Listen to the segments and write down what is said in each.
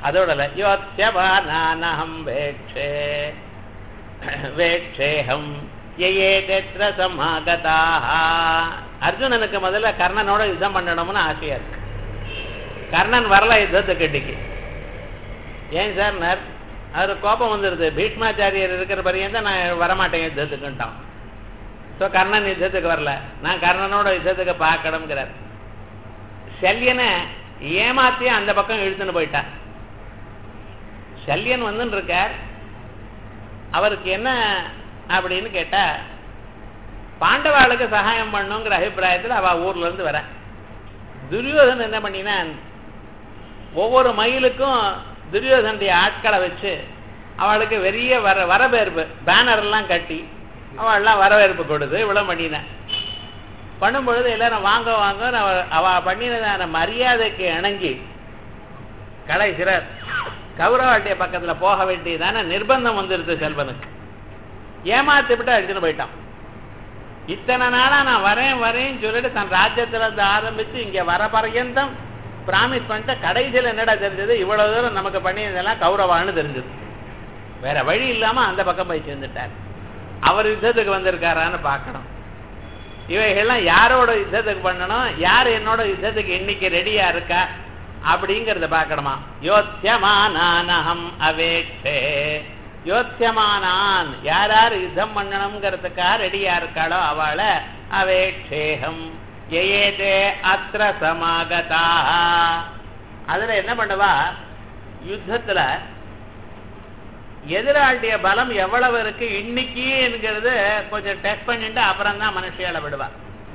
அதோட இல்ல யோத்தியவானானஹம் வேட்சே வேட்சேகம் யயே தெத்ர சமாகதாக அர்ஜுனனுக்கு முதல்ல கர்ணனோட யுத்தம் பண்ணணும்னு ஆசையா இருக்கு கர்ணன் வரல யுத்தத்துக்கு இன்னைக்கு ஏன் சார் நர் அவர் கோபம் வந்துடுது பீஷ்மாச்சாரியர் இருக்கிற பரியந்தான் நான் வரமாட்டேன் யுத்தத்துக்குன்ட்டான் ஸோ கர்ணன் யுத்தத்துக்கு வரல நான் கர்ணனோட யுத்தத்துக்கு பார்க்கணுங்கிறார் சல்யனை ஏமாத்தி அந்த பக்கம் இழுத்துன்னு போயிட்டான் சல்யன் வந்துன்னு இருக்கார் அவருக்கு என்ன அப்படின்னு கேட்டா பாண்டவாளுக்கு சகாயம் பண்ணுங்கிற அபிப்பிராயத்தில் அவ ஊர்ல இருந்து வர துரியோதன் என்ன பண்ணினான் ஒவ்வொரு மயிலுக்கும் துரியோதனுடைய ஆட்களை வச்சு அவளுக்கு பெரிய வர வரவேற்பு பேனர் எல்லாம் கட்டி அவள்லாம் வரவேற்பு கொடுத்து இவ்வளவு பண்ணினேன் பண்ணும்பொழுது எல்லாரும் வாங்க வாங்க அவ அவ பண்ணினதான மரியாதைக்கு இணங்கி கடைசிறர் கௌரவாட்டிய பக்கத்துல போக வேண்டியதான நிர்பந்தம் வந்துருது செல்வனுக்கு ஏமாத்தி விட்டு அடிச்சுன்னு போயிட்டான் இத்தனை நாளா நான் வரேன் வரேன்னு சொல்லிட்டு தன் ராஜ்யத்துல இருந்து ஆரம்பிச்சு இங்க வர பர்யந்தம் பிராமிஸ் பண்ணிட்டு கடைசியில் என்னடா தெரிஞ்சது இவ்வளவு தூரம் நமக்கு பண்ணியதெல்லாம் கௌரவான்னு தெரிஞ்சது வேற வழி இல்லாம அந்த பக்கம் போய் சேர்ந்துட்டார் அவர் யுத்தத்துக்கு வந்திருக்காரான்னு பார்க்கணும் இவைகள்லாம் யாரோட யுத்தத்துக்கு பண்ணணும் யார் என்னோட யுத்தத்துக்கு இன்னைக்கு ரெடியா இருக்கா அப்படிங்கறத பார்க்கணுமா யோத்தியமானானஹம் அவேட்சே யோத்தியமானான் யார் யார் யுத்தம் பண்ணணுங்கிறதுக்காக ரெடியா இருக்காளோ அவளை அவேட்சேகம் ஏதே அத்திர சமாகதா அதுல என்ன பண்ணுவா யுத்தத்துல எதிராளிய பலம் எவ்வளவு இருக்கு இன்னைக்கு என்கிறது கொஞ்சம் டெஸ்ட் பண்ணிட்டு அப்புறம் தான் மனுஷியால விடுவா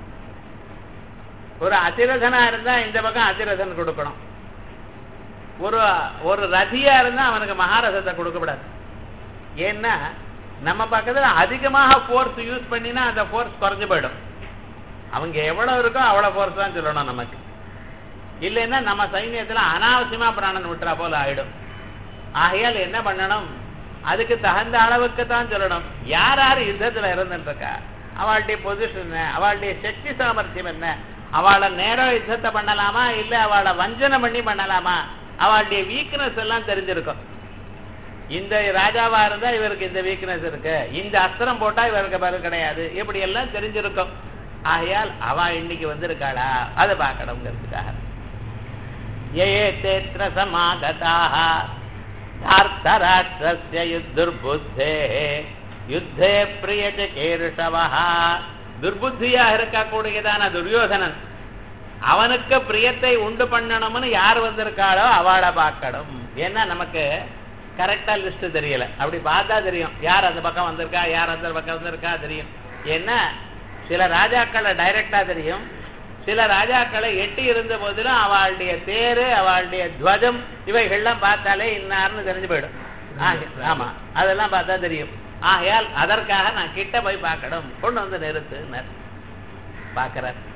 ஒரு அதிரதனா இருந்தா இந்த பக்கம் அதிரதன் கொடுக்கணும் ஒரு ஒரு ரதியா இருந்தா அவனுக்கு மகாரதத்தை கொடுக்கப்படாது ஏன்னா நம்ம பக்கத்துல அதிகமாக ஃபோர்ஸ் யூஸ் பண்ணினா அந்த ஃபோர்ஸ் குறைஞ்சு போயிடும் அவங்க எவ்வளவு இருக்கோ அவ்வளவு ஃபோர்ஸ் தான் சொல்லணும் நமக்கு இல்லைன்னா நம்ம சைன்யத்துல அனாவசியமா பிராணன் விட்டுறா போல ஆயிடும் ஆகையால் என்ன பண்ணணும் அதுக்கு தகுந்த அளவுக்கு தான் சொல்லணும் யார் யார் யுத்தத்துல இருந்துட்டு இருக்கா அவளுடைய பொசிஷன் என்ன அவளுடைய சக்தி சாமர்த்தியம் என்ன அவளை நேரம் யுத்தத்தை பண்ணலாமா இல்ல அவளை வஞ்சனை பண்ணி பண்ணலாமா அவளுடைய வீக்னஸ் எல்லாம் தெரிஞ்சிருக்கும் இந்த ராஜாவா இருந்தா இவருக்கு இந்த வீக்னஸ் இருக்கு இந்த அஸ்திரம் போட்டா இவருக்கு பதில் கிடையாது இப்படி எல்லாம் தெரிஞ்சிருக்கும் ஆகையால் அவ இன்னைக்கு வந்திருக்காளா அதை பார்க்கணுங்கிறதுக்காக ஏ தேத்திர சமாகதாக தார்த்தராஷ்டிரஸ்ய யுத்துர்புத்தே யுத்தே பிரியச்ச கேருஷவா துர்புத்தியாக இருக்கக்கூடியதான துரியோதனன் அவனுக்கு பிரியத்தை உண்டு பண்ணணும்னு யார் வந்திருக்காளோ அவளை பார்க்கணும் ஏன்னா நமக்கு கரெக்டா லிஸ்ட் தெரியல அப்படி பார்த்தா தெரியும் யார் அந்த பக்கம் வந்திருக்கா யார் அந்த பக்கம் வந்திருக்கா தெரியும் ஏன்னா சில ராஜாக்களை டைரக்டா தெரியும் சில ராஜாக்களை எட்டி இருந்த போதிலும் அவளுடைய தேரு அவளுடைய துவஜம் இவைகள்லாம் பார்த்தாலே இன்னார்னு தெரிஞ்சு போயிடும் ஆக- ஆமா அதெல்லாம் பார்த்தா தெரியும் ஆகையால் அதற்காக நான் கிட்ட போய் பார்க்கணும் கொண்டு வந்து நிறுத்து பார்க்கிறார்